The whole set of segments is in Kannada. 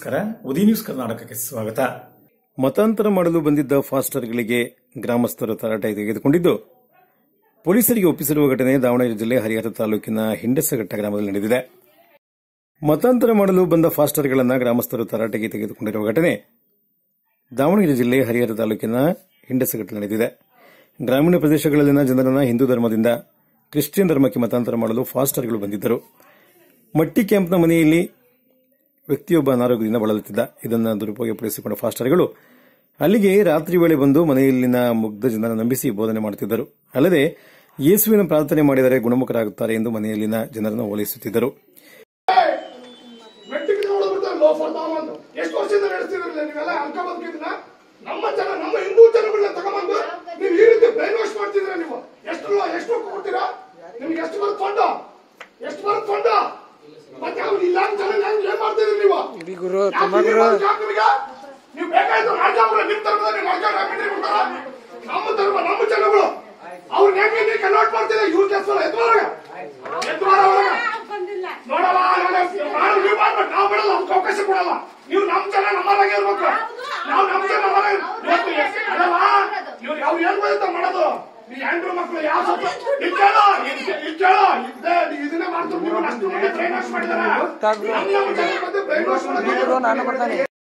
ನಮಸ್ಕಾರ ಉದಯ ನ್ಯೂಸ್ ಕರ್ನಾಟಕಕ್ಕೆ ಸ್ವಾಗತ ಮತಾಂತರ ಮಾಡಲು ಬಂದಿದ್ದ ಫಾಸ್ಟರ್ಗಳಿಗೆ ಗ್ರಾಮಸ್ಥರು ತರಾಟೆ ತೆಗೆದುಕೊಂಡಿದ್ದು ಪೊಲೀಸರಿಗೆ ಒಪ್ಪಿಸಿರುವ ಘಟನೆ ದಾವಣಗೆರೆ ಜಿಲ್ಲೆ ಹರಿಹರ ತಾಲೂಕಿನ ಹಿಂಡಸಘಟ್ಟ ಗ್ರಾಮದಲ್ಲಿ ನಡೆದಿದೆ ಮತಾಂತರ ಮಾಡಲು ಬಂದ ಫಾಸ್ಟರ್ಗಳನ್ನು ಗ್ರಾಮಸ್ಥರು ತರಾಟೆಗೆ ತೆಗೆದುಕೊಂಡಿರುವ ಘಟನೆ ದಾವಣಗೆರೆ ಜಿಲ್ಲೆ ಹರಿಹರ ತಾಲೂಕಿನ ಹಿಂಡಸಘಟ್ಟ ನಡೆದಿದೆ ಗ್ರಾಮೀಣ ಪ್ರದೇಶಗಳಲ್ಲಿನ ಜನರನ್ನ ಹಿಂದೂ ಧರ್ಮದಿಂದ ಕ್ರಿಶ್ಚಿಯನ್ ಧರ್ಮಕ್ಕೆ ಮತಾಂತರ ಮಾಡಲು ಫಾಸ್ಟರ್ಗಳು ಬಂದಿದ್ದರು ಮಟ್ಟಿ ಕ್ಯಾಂಪ್ನ ಮನೆಯಲ್ಲಿ ವ್ಯಕ್ತಿಯೊಬ್ಬ ಅನಾರೋಗ್ಯದಿಂದ ಬಳಲುತ್ತಿದ್ದ ಇದನ್ನು ದುರುಪಯೋಗಪಡಿಸಿಕೊಂಡ ಫಾಸ್ಟರ್ಗಳು ಅಲ್ಲಿಗೆ ರಾತ್ರಿ ವೇಳೆ ಬಂದು ಮನೆಯಲ್ಲಿನ ಮುಗ್ಧ ಜನರ ನಂಬಿಸಿ ಬೋಧನೆ ಮಾಡುತ್ತಿದ್ದರು ಅಲ್ಲದೆ ಯೇಸುವಿನ ಪ್ರಾರ್ಥನೆ ಮಾಡಿದರೆ ಗುಣಮುಖರಾಗುತ್ತಾರೆ ಎಂದು ಮನೆಯಲ್ಲಿನ ಜನರನ್ನು ಓಲೈಸುತ್ತಿದ್ದರು ಮೆಟ್ಟಿಗೆ ನೋಡ್ಬಿಟ್ಟು ಲೋಫರ್ ತಗೊಂಬಂದು ಎಷ್ಟು ವರ್ಷದಿಂದ ನಡೆಸ್ತಿದ್ರಲ್ಲ ನೀವೆಲ್ಲ ಅಲ್ಕ ಬದುಕಿದ್ನ ನಮ್ಮ ಜನ ನಮ್ಮ ಹಿಂದೂ ಜನಗಳನ್ನ ತಗೊಂಬಂದು ನೀವು ಈ ರೀತಿ ಬ್ರೈನ್ ವಾಶ್ ಮಾಡ್ತಿದ್ರ ನೀವು ಎಷ್ಟು ಎಷ್ಟು ರೊಕ್ಕ ಕೊಡ್ತೀರಾ ನಿಮ್ಗೆ ಎಷ್ಟು ಬರುತ್ತೆ ಫಂಡ್ ಎಷ್ಟು ಬರುತ್ತೆ ಫಂಡ್ ಮತ್ತೆ ಅವ್ರು ಇಲ್ಲ ಅಂತ ಜನ ಏನ್ ಏನ್ ಮಾಡ್ತಿದ್ರಿ ನೀವು ಇಡೀ ಗುರು ಯಾಕೆ ತುಂಬ ಇಲ್ಲಿ ಗುರು ಬಂದು ಯಾಕೆ ನಿಮ್ಗೆ? ನೀವು ಬೇಕಾಯ್ತು ರಾಜಾಪುರ ನಿಮ್ ಧರ್ಮದಲ್ಲಿ ರಾಜ ಬಿಟ್ರಿ ಬಿಡ್ತಾರ ನಮ್ಮ ಧರ್ಮ ನಮ್ಮ ಜನಗಳು ಅವ್ರ ಹೆಂಗೆ ನೀವು ಕನ್ವರ್ಟ್ ಮಾಡ್ತಿದ್ರೆ ಇವ್ರ ಕೆಲಸ ಎದ್ವಾರ ಎದ್ವಾರ ಒಳಗ ನೋಡಲ್ಲ ನಾನು ನೀವು ಮಾಡ್ಬೇಕು ನಾವು ಬಿಡಲ್ಲ ಅವ್ಕೆ ಅವಕಾಶ ಕೊಡಲ್ಲ ನೀವು ನಮ್ ಜನ ನಮ್ಮದಾಗೆ ಇರ್ಬೇಕು ನಾವು ನಮ್ ಜನ ನಮ್ಮದಾಗೆ ಇವತ್ತು ಎಸ್- ಅಲ್ಲಲ್ಲ ಇವ್ರು ಅವ್ರು ಏನ್ ಬರುತ್ತೆ ಮಾಡೋದು ಈ ಹೆಂಡ್ರು ಮಕ್ಕಳು ಯಾವ ಸ್ವಲ್ಪ ಇಲ್ಲಿ ಕೇಳೋ ಇಲ್ಲಿ ಕೇಳೋ ಇದ್ದೇ ಇದನ್ನೇ ಮಾಡ್ತಾರೆ ನೀವು ಅಷ್ಟು ಮಂದಿ ಬ್ರೈನ್ ವಾಶ್ ಮಾಡಿದಾರೆ ನಮ್ಮ ನಮ್ಮ ಜನ ಮತ್ತೆ ಬ್ರೈನ್ ವಾಶ್ ಗುರು ನಾನು ಬರ್ತಾನೆ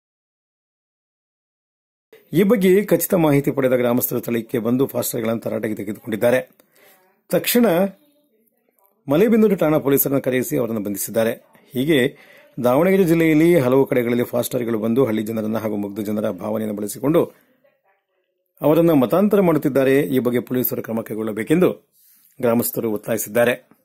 ಈ ಬಗ್ಗೆ ಖಚಿತ ಮಾಹಿತಿ ಪಡೆದ ಗ್ರಾಮಸ್ಥರು ಸ್ಥಳಕ್ಕೆ ಬಂದು ಫಾಸ್ಟರ್ಗಳನ್ನು ತರಾಟೆಗೆ ತೆಗೆದುಕೊಂಡಿದ್ದಾರೆ ತಕ್ಷಣ ಮಲೆಬೆನ್ನೂರು ಠಾಣಾ ಪೊಲೀಸರನ್ನು ಕರೆಯಿಸಿ ಅವರನ್ನು ಬಂಧಿಸಿದ್ದಾರೆ ಹೀಗೆ ದಾವಣಗೆರೆ ಜಿಲ್ಲೆಯಲ್ಲಿ ಹಲವು ಕಡೆಗಳಲ್ಲಿ ಫಾಸ್ಟರ್ಗಳು ಬಂದು ಹಳ್ಳಿ ಜನರನ್ನು ಹಾಗೂ ಮುಗ್ಧ ಜನರ ಭಾವನೆಯನ್ನು ಬಳಸಿಕೊಂಡು ಅವರನ್ನು ಮತಾಂತರ ಮಾಡುತ್ತಿದ್ದಾರೆ ಈ ಬಗ್ಗೆ ಪೊಲೀಸರು ಕ್ರಮ ಕೈಗೊಳ್ಳಬೇಕೆಂದು ಗ್ರಾಮಸ್ಥರು ಒತ್ತಾಯಿಸಿದ್ದಾರೆ